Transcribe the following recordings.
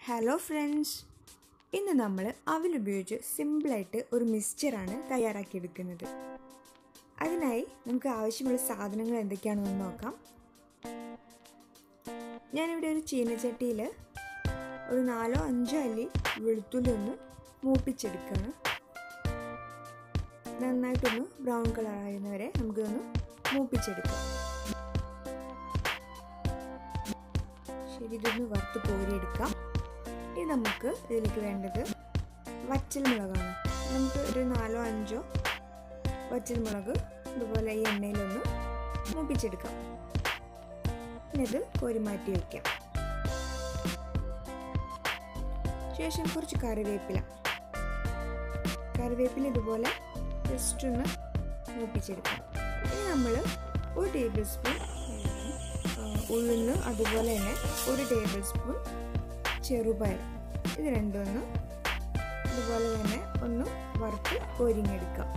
hello friends ഇന്ന് നമ്മൾ അവലുപയോഗിച്ച് സിമ്പിളായിട്ട് ഒരു മിക്സ്ചറാണ് തയ്യാറാക്കിയെടുക്കുന്നത് അതിനായി നമുക്ക് ആവശ്യമുള്ള സാധനങ്ങൾ എന്തൊക്കെയാണെന്ന് നോക്കാം ഞാനിവിടെ ഒരു ചീനച്ചട്ടിയിൽ ഒരു നാലോ അഞ്ചോ അല്ലി വെളുത്തുള്ളി ഒന്ന് മൂപ്പിച്ചെടുക്കുകയാണ് നന്നായിട്ടൊന്ന് ബ്രൗൺ കളർ ആകുന്നവരെ നമുക്കിതൊന്ന് മൂപ്പിച്ചെടുക്കാം ശരി ഇതൊന്ന് വറുത്ത് കോരിയെടുക്കാം ഇനി നമുക്ക് ഇതിലേക്ക് വേണ്ടത് വറ്റൽ മുളകാണ് നമുക്ക് ഒരു നാലോ അഞ്ചോ വറ്റൽ മുളക് ഇതുപോലെ ഈ എണ്ണയിലൊന്ന് മൂപ്പിച്ചെടുക്കാം പിന്നെ ഇത് കോരി മാറ്റി വയ്ക്കാം ശേഷം കുറച്ച് കറിവേപ്പില കറിവേപ്പില ഇതുപോലെ ജസ്റ്റ് ഒന്ന് മൂപ്പിച്ചെടുക്കാം ഇനി നമ്മൾ ഒരു ടേബിൾ സ്പൂൺ ഉഴുന്ന് അതുപോലെ തന്നെ ഒരു ടേബിൾ സ്പൂൺ ചെറുപയർ ഇത് രണ്ടും ഒന്ന് ഇതുപോലെ തന്നെ ഒന്ന് വറുത്ത് കോരിങ്ങെടുക്കാം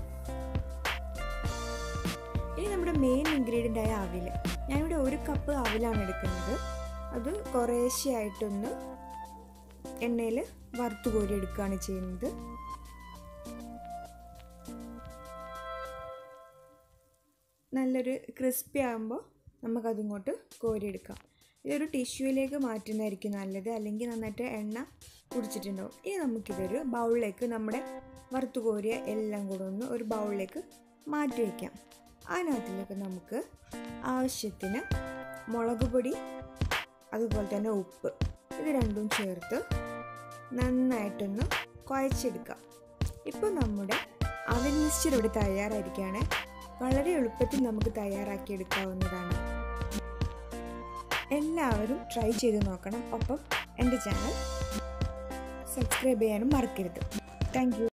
ഇനി നമ്മുടെ മെയിൻ ഇൻഗ്രീഡിയൻ്റ് ആയ അവില് ഞാനിവിടെ ഒരു കപ്പ് അവിലാണ് എടുക്കുന്നത് അത് കുറേശ്ശെയായിട്ടൊന്ന് എണ്ണയിൽ വറുത്ത് കോരി എടുക്കുകയാണ് ചെയ്യുന്നത് നല്ലൊരു ക്രിസ്പി ആകുമ്പോൾ നമുക്കതിങ്ങോട്ട് കോരിയെടുക്കാം ഇതൊരു ടിഷ്യൂയിലേക്ക് മാറ്റുന്നതായിരിക്കും നല്ലത് അല്ലെങ്കിൽ നന്നായിട്ട് എണ്ണ കുടിച്ചിട്ടുണ്ടാവും ഇനി നമുക്കിതൊരു ബൗളിലേക്ക് നമ്മുടെ വറുത്ത് കോരിയ എല്ലാം കൂടെ ഒന്ന് ഒരു ബൗളിലേക്ക് മാറ്റി വയ്ക്കാം അതിനകത്തിലേക്ക് നമുക്ക് ആവശ്യത്തിന് മുളക് പൊടി അതുപോലെ തന്നെ ഉപ്പ് ഇത് രണ്ടും ചേർത്ത് നന്നായിട്ടൊന്ന് കുഴച്ചെടുക്കാം ഇപ്പോൾ നമ്മുടെ അവൻ മിക്സ്ചർ ഇവിടെ തയ്യാറായിരിക്കുകയാണ് വളരെ എളുപ്പത്തിൽ നമുക്ക് തയ്യാറാക്കിയെടുക്കാവുന്നതാണ് എല്ലാവരും ട്രൈ ചെയ്ത് നോക്കണം ഒപ്പം എൻ്റെ ചാനൽ സബ്സ്ക്രൈബ് ചെയ്യാനും മറക്കരുത് താങ്ക്